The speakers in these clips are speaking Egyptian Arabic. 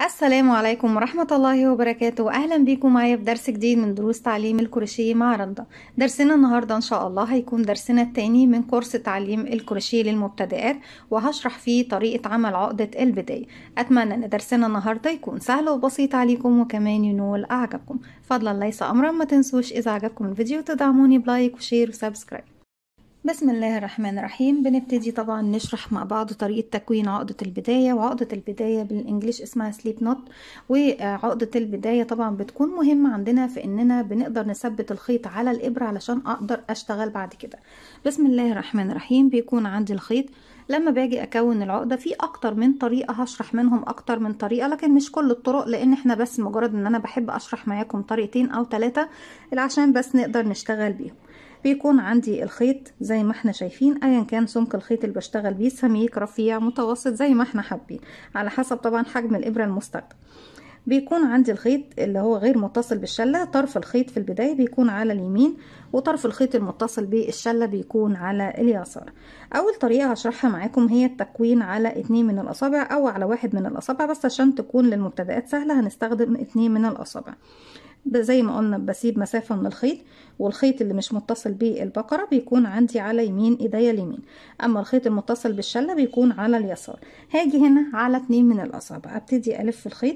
السلام عليكم ورحمة الله وبركاته أهلا بيكم معايا في درس جديد من دروس تعليم الكروشيه مع رندا درسنا النهاردة إن شاء الله هيكون درسنا التاني من كورس تعليم الكروشيه للمبتدئات وهشرح فيه طريقة عمل عقدة البداية أتمنى أن درسنا النهاردة يكون سهل وبسيط عليكم وكمان ينول أعجبكم فضلا ليس أمرا ما تنسوش إذا عجبكم الفيديو تدعموني بلايك وشير وسبسكرايب بسم الله الرحمن الرحيم بنبتدي طبعا نشرح مع بعض طريقة تكوين عقدة البداية وعقدة البداية بالانجليش اسمها سليب نوت وعقدة البداية طبعا بتكون مهمة عندنا في اننا بنقدر نثبت الخيط على الابرة علشان اقدر اشتغل بعد كده بسم الله الرحمن الرحيم بيكون عندي الخيط لما باجي اكون العقده في اكتر من طريقه هشرح منهم اكتر من طريقه لكن مش كل الطرق لان احنا بس مجرد ان انا بحب اشرح معاكم طريقتين او ثلاثه عشان بس نقدر نشتغل بيهم بيكون عندي الخيط زي ما احنا شايفين ايا كان سمك الخيط اللي بشتغل بيه سميك رفيع متوسط زي ما احنا حابين على حسب طبعا حجم الابره المستخدم بيكون عندي الخيط اللي هو غير متصل بالشلة طرف الخيط في البداية بيكون على اليمين وطرف الخيط المتصل بالشلة بيكون على اليسار أول طريقة هشرحها معاكم هي التكوين على اتنين من الأصابع أو على واحد من الأصابع بس عشان تكون للمبتدئات سهلة هنستخدم اتنين من الأصابع زي ما قلنا بسيب مسافة من الخيط والخيط اللي مش متصل بالبقرة بيكون عندي على يمين ايديا اليمين اما الخيط المتصل بالشلة بيكون على اليسار هاجي هنا على اتنين من الاصابع ابتدي الف الخيط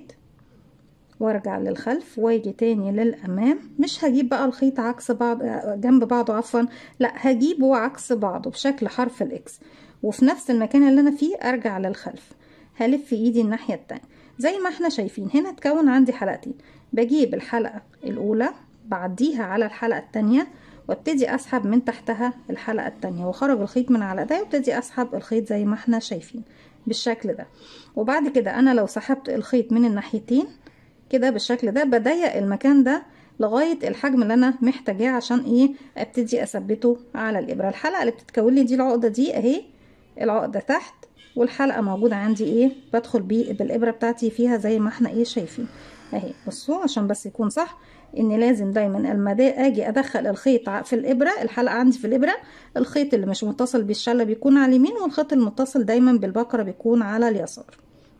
وارجع للخلف واجي تاني للامام مش هجيب بقى الخيط عكس بعض جنب بعضه عفوا لا هجيبه عكس بعضه بشكل حرف الاكس وفي نفس المكان اللي انا فيه ارجع للخلف هلف ايدي الناحية التانية زي ما احنا شايفين هنا اتكون عندي حلقتين بجيب الحلقة الاولى بعديها على الحلقة التانية وابتدي اسحب من تحتها الحلقة التانية واخرج الخيط من على ايديا وابتدي اسحب الخيط زي ما احنا شايفين بالشكل ده وبعد كده انا لو سحبت الخيط من الناحيتين كده بالشكل ده بضيق المكان ده لغاية الحجم اللي انا محتاجاه عشان ايه ابتدي اثبته على الابرة الحلقة اللي بتتكون لي دي العقدة دي اهي العقدة تحت والحلقة موجودة عندي ايه بدخل بيه بالابرة بتاعتي فيها زي ما احنا ايه شايفين اهي بصوا عشان بس يكون صح ان لازم دايما لما اجي ادخل الخيط في الابره الحلقه عندي في الابره الخيط اللي مش متصل بالشله بيكون على اليمين والخيط المتصل دايما بالبقره بيكون على اليسار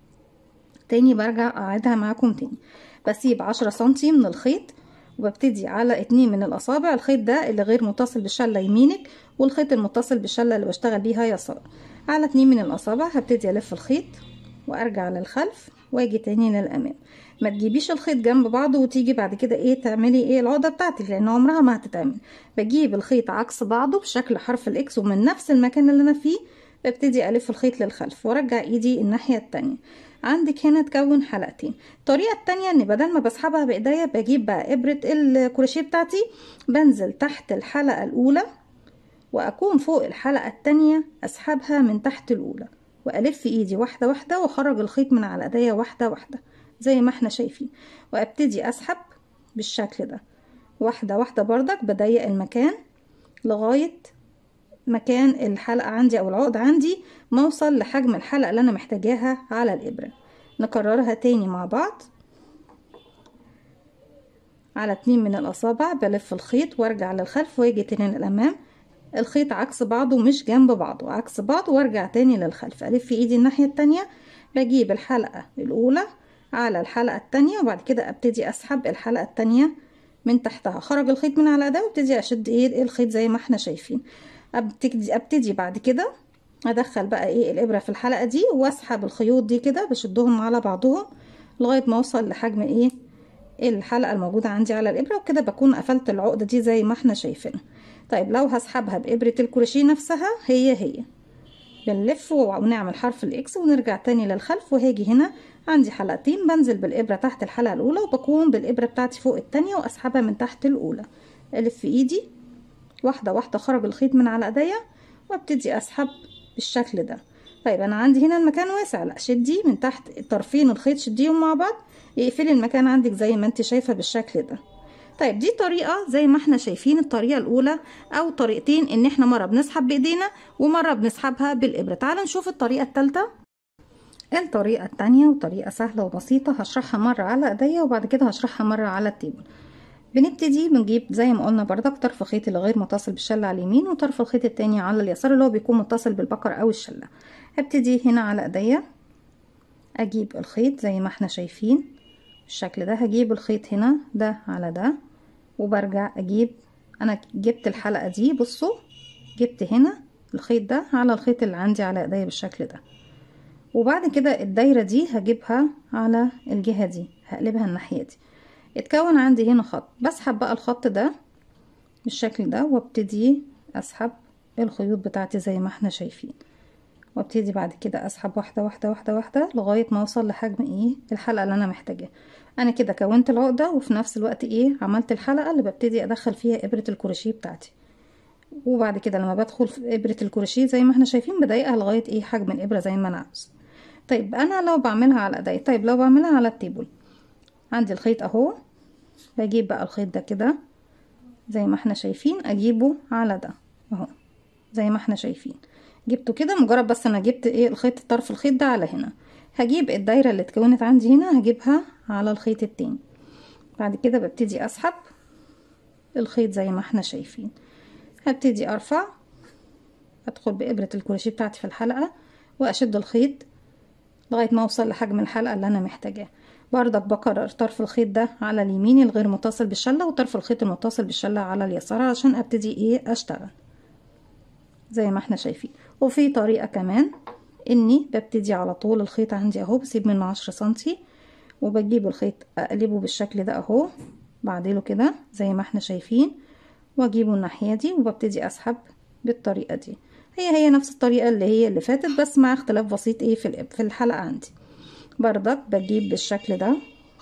تاني برجع اعيدها معاكم تاني بسيب عشرة سنتي من الخيط وببتدي على اتنين من الاصابع الخيط ده اللي غير متصل بالشله يمينك والخيط المتصل بالشله اللي بشتغل بيها يسار على اتنين من الاصابع هبتدي الف الخيط وارجع للخلف واجي تاني للامام ما تجيبيش الخيط جنب بعضه وتيجي بعد كده ايه تعملي ايه العقده بتاعتك لان عمرها ما هتتعمل بجيب الخيط عكس بعضه بشكل حرف الاكس ومن نفس المكان اللي انا فيه ببتدي الف الخيط للخلف وارجع ايدي الناحيه التانية عندك هنا تكون حلقتين الطريقه التانية ان بدل ما بسحبها بايديا بجيب بقى ابره الكروشيه بتاعتي بنزل تحت الحلقه الاولى واكون فوق الحلقه التانية اسحبها من تحت الاولى والف ايدي واحده واحده واخرج الخيط من على ايديا واحده واحده زي ما احنا شايفين وابتدي اسحب بالشكل ده واحدة واحدة بردك بضيق المكان لغاية مكان الحلقة عندي او العقد عندي ما اوصل لحجم الحلقة اللي انا محتاجاها على الابرة نكررها تاني مع بعض على اتنين من الاصابع بلف الخيط وارجع للخلف واجي تاني للامام الخيط عكس بعضه مش جنب بعضه عكس بعض وارجع تاني للخلف الف ايدي الناحية التانية بجيب الحلقة الاولى على الحلقة التانية وبعد كده ابتدي اسحب الحلقة التانية من تحتها خرج الخيط من على ده وابتدي اشد ايه الخيط زي ما احنا شايفين ابتدي ابتدي بعد كده ادخل بقى ايه الابرة في الحلقة دي واسحب الخيوط دي كده بشدهم على بعضهم لغاية ما اوصل لحجم ايه الحلقة الموجودة عندي على الابرة وكده بكون قفلت العقدة دي زي ما احنا شايفين طيب لو هسحبها بإبرة الكروشيه نفسها هي هي بنلف ونعمل حرف الاكس ونرجع تاني للخلف وهاجي هنا عندي حلقتين بنزل بالإبرة تحت الحلقة الأولى وبكون بالإبرة بتاعتي فوق التانية وأسحبها من تحت الأولى ألف إيدي واحدة واحدة خرج الخيط من على إيديا وابتدي أسحب بالشكل ده طيب أنا عندي هنا المكان واسع لا شدي من تحت طرفين الخيط شديهم مع بعض يقفلي المكان عندك زي ما انت شايفة بالشكل ده طيب دي طريقة زي ما احنا شايفين الطريقة الأولى أو طريقتين إن احنا مرة بنسحب بإيدينا ومرة بنسحبها بالإبرة تعالوا نشوف الطريقة التالتة الطريقة التانية وطريقة سهلة وبسيطة هشرحها مرة على ايديا وبعد كده هشرحها مرة على التيبل بنبتدي بنجيب زي ما قلنا بردك طرف خيط اللي غير متصل بالشلة على اليمين وطرف الخيط التاني على اليسار اللي هو بيكون متصل بالبقرة أو الشلة هبتدي هنا على ايديا اجيب الخيط زي ما احنا شايفين بالشكل ده هجيب الخيط هنا ده على ده وبرجع اجيب انا جبت الحلقة دي بصوا جبت هنا الخيط ده على الخيط اللي عندي على ايديا بالشكل ده وبعد كده الدايرة دي هجيبها على الجهة دي هقلبها الناحية دي اتكون عندي هنا خط بسحب بقى الخط ده بالشكل ده وابتدي اسحب الخيوط بتاعتي زي ما احنا شايفين وابتدي بعد كده اسحب واحده واحده واحده واحده لغايه ما اوصل لحجم ايه الحلقه اللي انا محتاجاها انا كده كونت العقده وفي نفس الوقت ايه عملت الحلقه اللي ببتدي ادخل فيها ابره الكروشيه بتاعتي وبعد كده لما بدخل في ابره الكروشيه زي ما احنا شايفين بضايقها لغايه ايه حجم الابره زي ما انا عاوز طيب انا لو بعملها على ايدي طيب لو بعملها على التيبل عندي الخيط اهو بجيب بقى الخيط ده كده زي ما احنا شايفين اجيبه على ده اهو زي ما احنا شايفين جبته كده مجرد بس انا جبت ايه الخيط طرف الخيط ده على هنا هجيب الدايره اللي اتكونت عندي هنا هجيبها على الخيط التاني بعد كده ببتدي اسحب الخيط زي ما احنا شايفين هبتدي ارفع ادخل بابره الكروشيه بتاعتي في الحلقه واشد الخيط لغايه ما اوصل لحجم الحلقه اللي انا محتاجاه بردك بكرر طرف الخيط ده على اليمين الغير متصل بالشله وطرف الخيط المتصل بالشله على اليسار علشان ابتدي ايه اشتغل زي ما احنا شايفين وفي طريقه كمان اني ببتدي على طول الخيط عندي اهو بسيب منه عشرة سنتي وبجيب الخيط اقلبه بالشكل ده اهو بعدله كده زي ما احنا شايفين واجيبه الناحيه دي وببتدي اسحب بالطريقه دي هي هي نفس الطريقه اللي هي اللي فاتت بس مع اختلاف بسيط ايه في في الحلقه عندي بردك بجيب بالشكل ده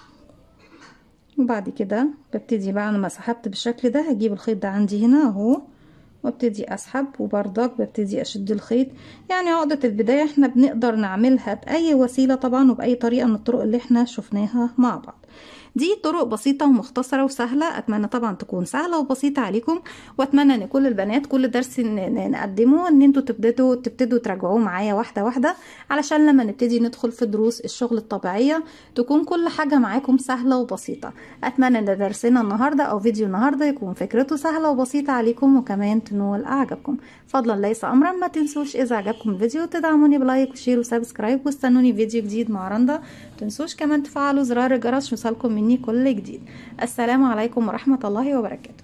وبعد كده ببتدي بعد ما سحبت بالشكل ده هجيب الخيط ده عندي هنا اهو وابتدي اسحب وبرضك ببتدي اشد الخيط يعني عقدة البداية احنا بنقدر نعملها باي وسيلة طبعا وباي طريقة من الطرق اللي احنا شفناها مع بعض دي طرق بسيطة ومختصرة وسهلة أتمنى طبعا تكون سهلة وبسيطة عليكم وأتمنى إن كل البنات كل درس نقدمه إن انتوا تبتدوا تبتدوا تراجعوه معايا واحدة واحدة علشان لما نبتدي ندخل في دروس الشغل الطبيعية تكون كل حاجة معاكم سهلة وبسيطة أتمنى إن درسنا النهاردة أو فيديو النهاردة يكون فكرته سهلة وبسيطة عليكم وكمان تنول أعجابكم فضلا ليس أمرا ما تنسوش إذا عجبكم الفيديو تدعموني بلايك وشير وسبسكرايب واستنوني فيديو جديد مع رندا تنسوش كمان تفعلوا زرار الجرس يوصلكم مني كل جديد السلام عليكم ورحمة الله وبركاته